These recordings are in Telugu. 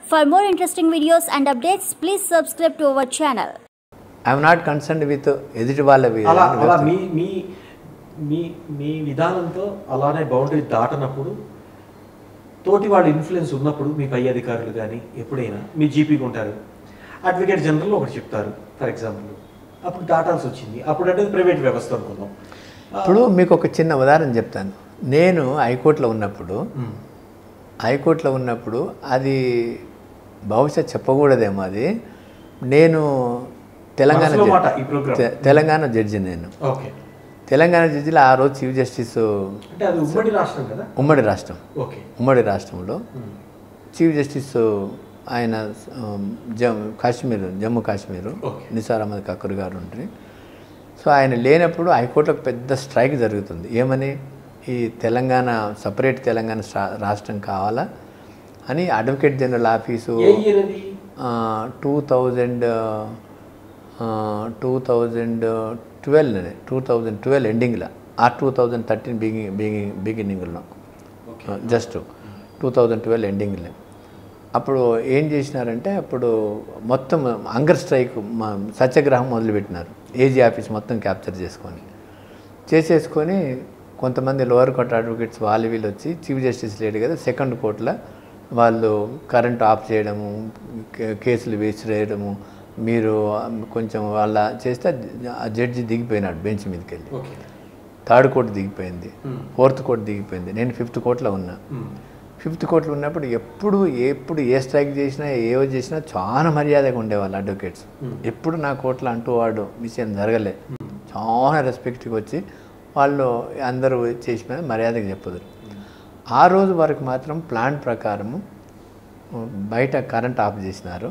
For more interesting videos and updates, please subscribe to our channel. I'm not concern with ఎదుటి వాళ్ళ మీద అలా అలా మీ మీ మీ మీ విధానంతో అలానే బౌండరీ దాటనప్పుడు తోటి వాళ్ళ ఇన్ఫ్లుయెన్స్ ఉన్నప్పుడు మీ పై అధికారులు కానీ ఎప్పుడైనా మీ జీపీకి ఉంటారు అడ్వకేట్ జనరల్ ఒకటి చెప్తారు ఫర్ ఎగ్జాంపుల్ అప్పుడు దాటాల్సి వచ్చింది అప్పుడు అంటే ప్రైవేట్ వ్యవస్థ అనుకుందాం ఇప్పుడు మీకు ఒక చిన్న ఉదాహరణ చెప్తాను నేను హైకోర్టులో ఉన్నప్పుడు మ్మ్. హైకోర్టులో ఉన్నప్పుడు అది బహుశా చెప్పకూడదేమో అది నేను తెలంగాణ మనసులో జడ్జి- మాట ఈ ప్రోగ్రామ్ తె- తెలంగాణ జడ్జి నేను ఓకే తెలంగాణ జడ్జిలో ఆ రోజు చీఫ్ జస్టిస్ అంటే అది ఉమ్మడి రాష్ట్రం కదా ఉమ్మడి రాష్ట్రం ఓకే ఉమ్మడి రాష్ట్రంలో మ్మ్. చీఫ్ జస్టిస్ ఆయన జమ్ కాశ్మీర్ జమ్మూ కాశ్మీర్ ఓకే. నిసార్ అహ్మద్ కక్కర్ గారు ఉంటే సో ఆయన లేనప్పుడు హైకోర్టులో పెద్ద స్ట్రైక్ జరుగుతుంది ఏమని ఈ తెలంగాణ సపరేట్ తెలంగాణ స్రా- రాష్ట్రం కావాలా అని అడ్వకేట్ జనరల్ ఆఫీసు ఏ ఇయర్ అది two thousand two thousand twelve two thousand twelve ఎండింగ్లో ఆ two thousand thirteen beginning beginning బిగినింగ్లో జస్ట్ టూ థౌజండ్ ట్వెల్వ్ ఎండింగ్లో అప్పుడు ఏం చేసినారంటే అప్పుడు మొత్తం అంగర్ స్ట్రైక్ మా సత్యాగ్రహం మొదలుపెట్టినారు ఏజీ ఆఫీస్ మొత్తం క్యాప్చర్ చేసుకొని చేసేసుకొని కొంతమంది లోవర్ కోర్ట్ అడ్వకేట్స్ వాళ్ళు వీళ్ళు వచ్చి చీఫ్ జస్టిస్ లేడు కదా సెకండ్ కోర్టులో వాళ్ళు కరెంట్ ఆఫ్ చేయడము కే- కేసులు వేసిరేయడము మీరు కొంచెం వాళ్ళ చేస్తే ఆ జడ్జి దిగిపోయినాడు బెంచ్ మీదకి వెళ్ళి ఓకే థర్డ్ కోర్టు దిగిపోయింది Hmm. ఫోర్త్ కోర్టు దిగిపోయింది నేను ఫిఫ్త్ కోర్టులో ఉన్నా మ్మ్. ఫిఫ్త్ కోర్టులో ఉన్నప్పుడు ఎప్పుడు ఎప్పుడు ఏ స్ట్రైక్ చేసినా ఏవో చేసినా చాలా మర్యాదగా ఉండేవాళ్ళు అడ్వకేట్స్ Hmm. ఎప్పుడు నా కోర్టులో అంటూ వాడు విషయం జరగలే చాలా రెస్పెక్ట్గా వచ్చి వాళ్ళు అందరూ చేసిన మర్యాదగా చెప్పదు ఆ రోజు వరకు మాత్రం ప్లాన్ ప్రకారము బయట కరెంట్ ఆఫ్ చేసినారు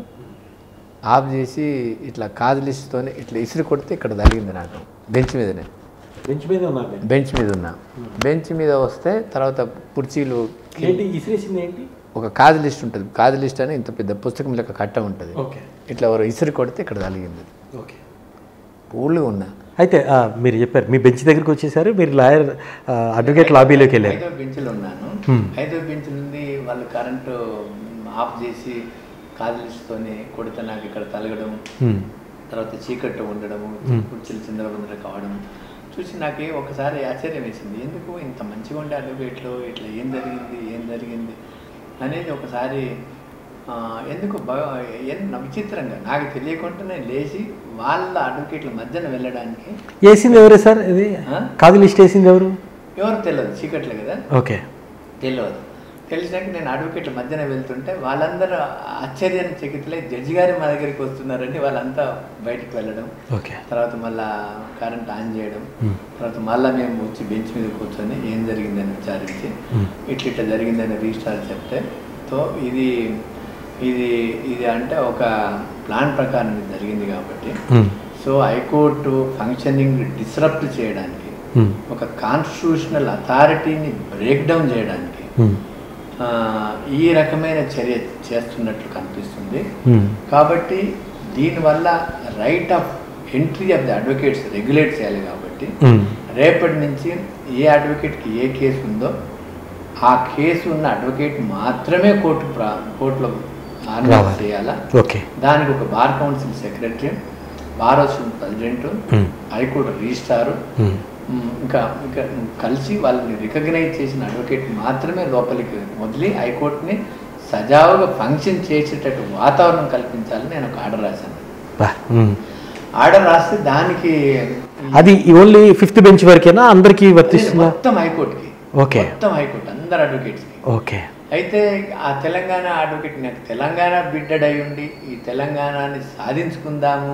ఆఫ్ చేసి ఇట్లా కాదు లిస్ట్తోనే ఇట్లా ఇసిరి కొడితే ఇక్కడ తగిలింది నాకు బెంచ్ మీదనే బెంచ్ మీదే ఉన్నారు నేను. బెంచ్ మీద ఉన్నా బెంచ్ మీద వస్తే తర్వాత కుర్చీలు ఏంటి ఇసిరేసింది ఏంటి ఒక కాదు లిస్ట్ ఉంటుంది కాదు లిస్ట్ అని ఇంత పెద్ద పుస్తకం లెక్క కట్ట ఉంటుంది ఓకే ఇట్లా ఎవరు ఇసిరి కొడితే ఇక్కడ తగిలింది ఓకే పూలుగా ఉన్నా అయితే ఆ, మీరు చెప్పారు మీ బెంచ్ దగ్గరికి వచ్చేసారు మీరు లాయర్ అడ్వకేట్ లాబీలోకి వెళ్ళారు ఐదో బెంచ్లో ఉన్నాను Hmm. ఐదో బెంచ్ నుండి వాళ్ళు కరెంటు ఆఫ్ చేసి కాదు లిస్ట్తోని కొడితే నాకు ఇక్కడ తలగడం మ్మ్. తర్వాత చీకట్టు ఉండడము కుర్చీలు చిందరబందర కావడం చూసి నాకు ఒకసారి ఆశ్చర్యం వేసింది ఎందుకు ఇంత మంచిగా ఉండే అడ్వకేట్లు ఇట్లా ఏం జరిగింది ఏం జరిగింది అనేది ఒకసారి ఆ, ఎందుకు బాగా ఏం విచిత్రంగా నాకు తెలియకుండానే లేచి వాళ్ళ అడ్వకేట్ల మధ్యన వెళ్ళడానికి వేసింది ఎవరే సార్ ఇది ఆ? కాదు లిస్ట్ వేసింది ఎవరు ఎవరు తెలియదు చీకట్లే కదా ఓకే తెలియదు తెలిసినాక నేను అడ్వకేట్ల మధ్యన వెళ్తుంటే వాళ్ళందరూ ఆశ్చర్యాన్ని చకితులై జడ్జి గారు మా దగ్గరికి వస్తున్నారని వాళ్ళంతా బయటికి వెళ్ళడం ఓకే తర్వాత మళ్ళా కరెంట్ ఆన్ చేయడం Hmm. తర్వాత మళ్ళీ మేము వచ్చి బెంచ్ మీద కూర్చొని ఏం జరిగిందని విచారించి Hmm. ఇట్లా ఇట్లా జరిగిందని రిజిస్టార్ చెప్తే సో ఇది ఇది ఇది అంటే ఒక ప్లాన్ ప్రకారం ఇది జరిగింది కాబట్టి మ్మ్. సో హైకోర్టు ఫంక్షనింగ్ డిస్రప్ట్ చేయడానికి మ్మ్. ఒక కాన్స్టిట్యూషనల్ అథారిటీని బ్రేక్ డౌన్ చేయడానికి మ్మ్. ఆ, ఈ రకమైన చర్య చేస్తున్నట్లు కనిపిస్తుంది మ్మ్. కాబట్టి దీనివల్ల right of entry of the advocates regulate చేయాలి కాబట్టి మ్మ్. రేపటి నుంచి ఏ అడ్వకేట్కి ఏ కేసు ఉందో ఆ కేసు ఉన్న అడ్వకేట్ మాత్రమే కోర్టు ప్రా కోర్టులో ఆర్డర్ రావాలి. చేయాలా ఓకే దానికి ఒక bar council secretary bar association president మ్మ్. హైకోర్టు రిజిస్ట్రారు మ్మ్. మ్, ఇంకా ఇంకా కలిసి వాళ్ళని రికగ్నైజ్ చేసిన అడ్వకేట్ మాత్రమే లోపలికి వదిలి హైకోర్టుని సజావుగా ఫంక్షన్ చేసేటట్టు వాతావరణం కల్పించాలని నేను ఒక ఆర్డర్ రాశాను బా. మ్మ్. ఆర్డర్ రాస్తే దానికి అది ఓన్లీ ఫిఫ్త్ బెంచ్ వరకేనా అందరికీ వర్తిస్తుందా మొత్తం హైకోర్టుకి ఓకే మొత్తం హైకోర్టు అందరు అడ్వకేట్స్కి ఓకే అయితే ఆ తెలంగాణ అడ్వకేట్ నాకు తెలంగాణ బిడ్డడై ఉండి ఈ తెలంగాణని సాధించుకుందాము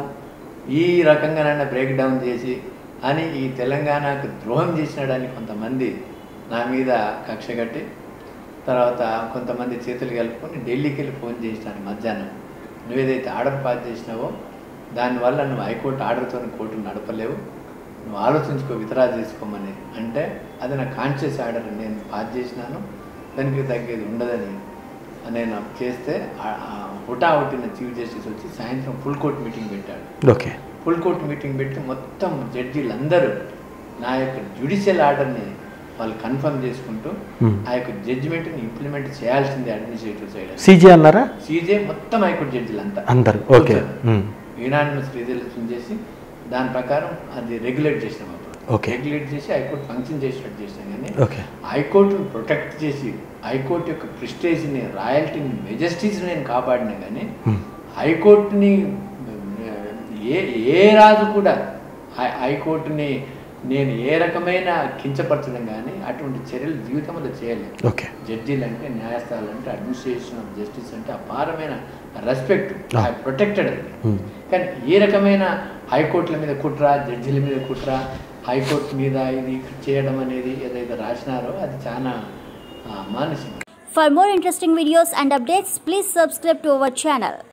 ఈ రకంగానైనా బ్రేక్ డౌన్ చేసి అని ఈ తెలంగాణకు ద్రోహం చేసినాడని కొంతమంది నా మీద కక్ష కట్టి తర్వాత కొంతమంది చేతులు కలుపుకొని ఢిల్లీకి వెళ్ళి ఫోన్ చేసినాను మధ్యాహ్నం నువ్వేదైతే ఆర్డర్ పాస్ చేసినావో దానివల్ల నువ్వు హైకోర్టు ఆర్డర్తో కోర్టు నడపలేవు నువ్వు ఆలోచించుకో విత్డ్రా చేసుకోమని అంటే అది నా కాన్షియస్ ఆర్డర్ నేను పాస్ చేసినాను దానికి తగ్గేది ఉండదని నేను చేస్తే ఆ- ఆ హుటాహుటిన చీఫ్ జస్టిస్ వచ్చి సాయంత్రం ఫుల్ కోర్ట్ మీటింగ్ పెట్టాడు ఓకే ఫుల్ కోర్ట్ మీటింగ్ పెట్టి మొత్తం జడ్జీలు అందరూ నా యొక్క జ్యుడిషియల్ ఆర్డర్ని వాళ్ళు కన్ఫర్మ్ చేసుకుంటూ Hmm. ఆ యొక్క జడ్జిమెంట్ని ఇంప్లిమెంట్ చేయాల్సిందే అడ్మినిస్ట్రేటివ్ సైడ్ సీజీ అన్నారా సీజే మొత్తం హైకోర్టు జడ్జిలు అంతా అందరు ఓకే ఉమ్. యునానిమస్ రిజల్యూషన్ చేసి దాని ప్రకారం అది రెగ్యులేట్ చేసినాం అప్పుడు Okay. రెగ్యులేట్ చేసి హైకోర్టు ఫంక్షన్ చేసినట్టు చేసినాం కానీ ఓకే హైకోర్టును ప్రొటెక్ట్ చేసి హైకోర్టు యొక్క ప్రిస్టేజ్ని రాయల్టీని మెజెస్టీస్ని నేను కాపాడినా కానీ Hmm. హైకోర్టుని ఏ ఏ రాజు కూడా హై- హైకోర్టుని నేను ఏ రకమైన కించపరచడం కానీ అటువంటి చర్యలు జీవితంలో చేయలేదు ఓకే జడ్జీలు అంటే న్యాయస్థానాలు అంటే అడ్మినిస్ట్రేషన్ ఆఫ్ జస్టిస్ అంటే అపారమైన రెస్పెక్ట్ Ah. ప్రొటెక్టెడ్ అది Hmm. కానీ ఏ రకమైన హైకోర్టుల మీద కుట్ర జడ్జిల మీద కుట్ర హైకోర్టు మీద ఇది చేయడం అనేది ఏదైతే రాసినారో అది చాలా ఆ, మానసికం For more interesting videos and updates, please subscribe to our channel.